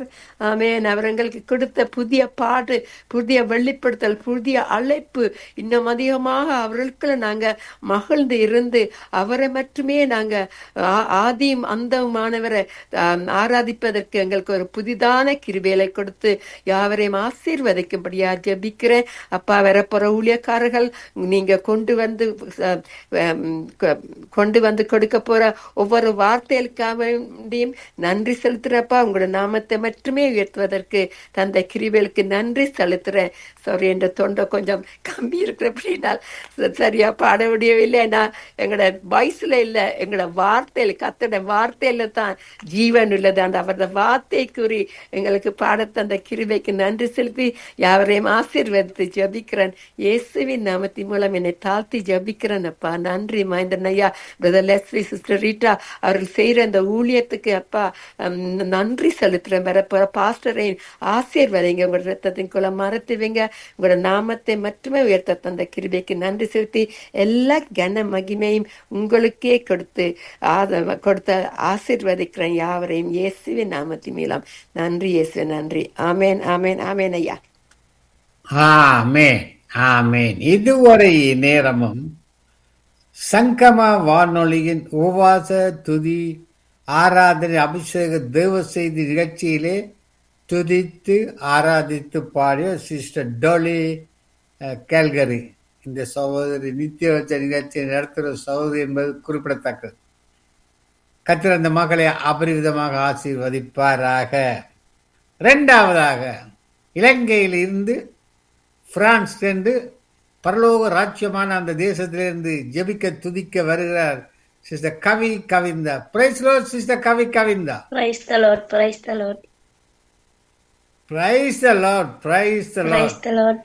ஆண்டவர் ஆமென் அவர் எங்களுக்கு கொடுத்த புதிய பாடு புதிய வெளிப்படுத்தல் புதிய அழைப்பு இன்னும் அதிகமாக அவர்களுக்குள்ள நாங்க மகிழ்ந்து இருந்து அவரை மட்டுமே நாங்க ஆ- ஆதியும் அந்தமானவரை ஆம், ஆராதிப்பதற்கு எங்களுக்கு ஒரு புதிதான கிருபைகளை கொடுத்து யாவரையும் ஆசீர்வதிக்கும்படியா ஜெபிக்கிறேன் அப்பா வரப்போற ஊழியக்காரர்கள் நீங்க கொண்டு வந்து அஹ், ஹம், கொ- கொண்டு வந்து கொடுக்க போற ஒவ்வொரு வார்த்தைகளுக்காக வேண்டியும் நன்றி செலுத்துறப்பா உங்களோட நாமத்தை மட்டுமே உயர்த்துவதற்கு தந்த கிருபைகளுக்கு நன்றி செலுத்துறேன் சாரி என்ற தொண்டை கொஞ்சம் கம்பி இருக்கிறபடினால் ச- சரியா பாட முடியவில்லை நான் எங்களோட வயசுல இல்ல எங்களோட வார்த்தையில கத்தோட வார்த்தையில தான் ஜீவன் உள்ளது அந்த அவரது வார்த்தை கூறி எங்களுக்கு பாட தந்த கிருபைக்கு நன்றி செலுத்தி யாவரையும் ஆசீர்வதித்து ஜபிக்கிறேன் இயேசுவின் நாமத்தின் மூலம் என்னை தாழ்த்தி ஜபிக்கிறேன் அப்பா நன்றி மகேந்திரன் ஐயா பிரதர் லெஸ்லி சிஸ்டர் ரீட்டா அவர்கள் செய்யற அந்த ஊழியத்துக்கு அப்பா ஹம், நன்றி செலுத்துறேன் வரப்போற பாஸ்டரையும் ஆசீர்வதிங்க உங்களோட ரத்தத்தின் குலம் மறத்துவீங்க உங்களோட நாமத்தை மட்டுமே உயர்த்த தந்த கிருபைக்கு நன்றி செலுத்தி எல்லா கன மகிமையும் உங்களுக்கே கொடுத்து ஆத- கொடுத்த ஆசீர்வதிக்கிறேன் யாவரையும் இயேசுவின் நாமத்தின் மூலம் நன்றி இயேசு நன்றி ஆமேன் ஆமேன் ஆமேன் ஐயா ஆமென் ஆமென் இதுவரை நேரமும் சங்கம வானொலியின் உபவாச துதி ஆராதனை அபிஷேக தேவ செய்தி நிகழ்ச்சியிலே துதித்து ஆராதித்து பாடிய சிஸ்டர் டோலி அஹ், கேல்கரி இந்த சகோதரி நித்திய வச்ச நிகழ்ச்சியை நடத்துகிற சகோதரி என்பது குறிப்பிடத்தக்கது கத்திர அந்த மக்களை அபரிவிதமாக ஆசீர்வதிப்பாராக இரண்டாவதாக இலங்கையில் இருந்து பிரான்ஸ் சென்று பரலோக ராஜ்யமான அந்த தேசத்திலிருந்து ஜெபிக்க துதிக்க வருகிறார் sister Kavi Kavinda praise Lord sister Kavi Kavinda Praise the Lord, praise the Lord, praise the Lord praise the praise Lord the Lord.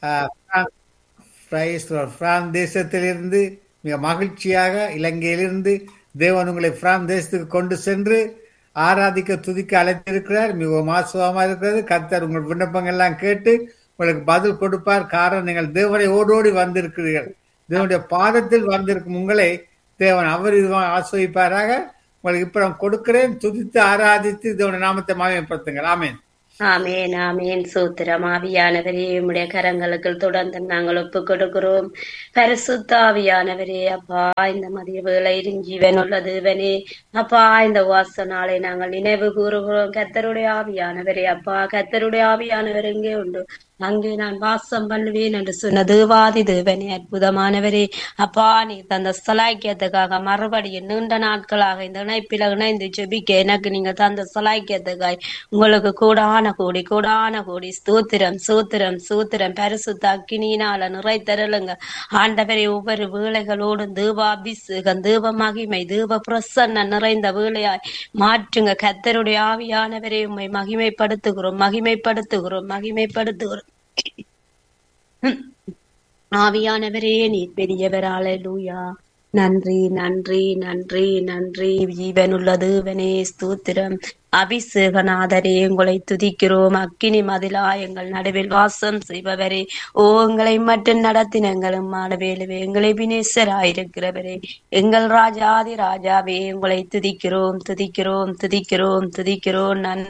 Praise Lord France தேசத்திலிருந்து மிக மகிழ்ச்சியாக இலங்கையிலிருந்து தேவன் உங்களை பிரான்ஸ் தேசத்துக்கு கொண்டு சென்று ஆராதிக்க துதிக்க அழைத்திருக்கிறார் மிகவும் ஆசுவமா இருக்கிறது கர்த்தர் உங்கள் விண்ணப்பங்கள் எல்லாம் கேட்டு உங்களுக்கு பதில் கொடுப்பார் காரணம் நீங்கள் தேவனை ஓடோடி வந்திருக்கிறீர்கள் தேவனுடைய பாதத்தில் வந்திருக்கும் உங்களை தேவன் அவர் இதுவாக ஆசிரிப்பாராக உங்களுக்கு இப்ப நான் கொடுக்கிறேன் துதித்து ஆராதித்து தேவனுடைய நாமத்தை மகிமைப்படுத்துங்கள் ஆமென் ஆமேன் ஆமேன் சூத்திரம் ஆவியானவரே உம்முடைய கரங்களுக்கு தொடர்ந்து நாங்கள் ஒப்பு கொடுக்கிறோம் பரிசுத்த ஆவியானவரே அப்பா இந்த மதிய வேளையிலும் ஜீவன் உள்ள தேவனே அப்பா இந்த வாச நாளை நாங்கள் நினைவு கூறுகிறோம் கத்தருடைய ஆவியானவரே அப்பா கத்தருடைய ஆவியானவர் எங்கே உண்டு அங்கே நான் வாசம் பண்ணுவேன் என்று சொன்ன தேவாதி தேவனே அற்புதமானவரே அப்பா நீ தந்த சலாக்கியத்துக்காக மறுபடியும் நீண்ட நாட்களாக இந்த இணைப்பில இணைந்து ஜெபிக்க எனக்கு நீங்க தந்த சலாக்கியத்துக்காய் உங்களுக்கு கூடான கூடி கூடான கூடி ஸ்தோத்திரம் சூத்திரம் சூத்திரம் பரிசுத்த அக்கினியினால நிறைத்தருளுங்க ஆண்டவரே ஒவ்வொரு வேளைகளோடும் தேவாபிஷேகம் தேவ மகிமை தேவ பிரசன்ன நிறைந்த வேளையாய் மாற்றுங்க கத்தருடைய ஆவியானவரே உம்மை மகிமைப்படுத்துகிறோம் மகிமைப்படுத்துகிறோம் மகிமைப்படுத்துகிறோம் ஆவியானவரே நீர் பெரியவர் அல்லேலூயா நன்றி நன்றி நன்றி நன்றி ஜீவனுள்ள தேவனே ஸ்தோத்திரம் அபிஷேகநாதரே உங்களை துதிக்கிறோம் அக்கினி மதிலா எங்கள் நடுவில் வாசம் செய்பவரே ஓ எங்களை மட்டும் நடத்தினங்களும் மாணவேலுவே எங்களை வினேசராயிருக்கிறவரே எங்கள் ராஜாதி ராஜாவே உங்களை துதிக்கிறோம் துதிக்கிறோம் துதிக்கிறோம் துதிக்கிறோம் நன்றி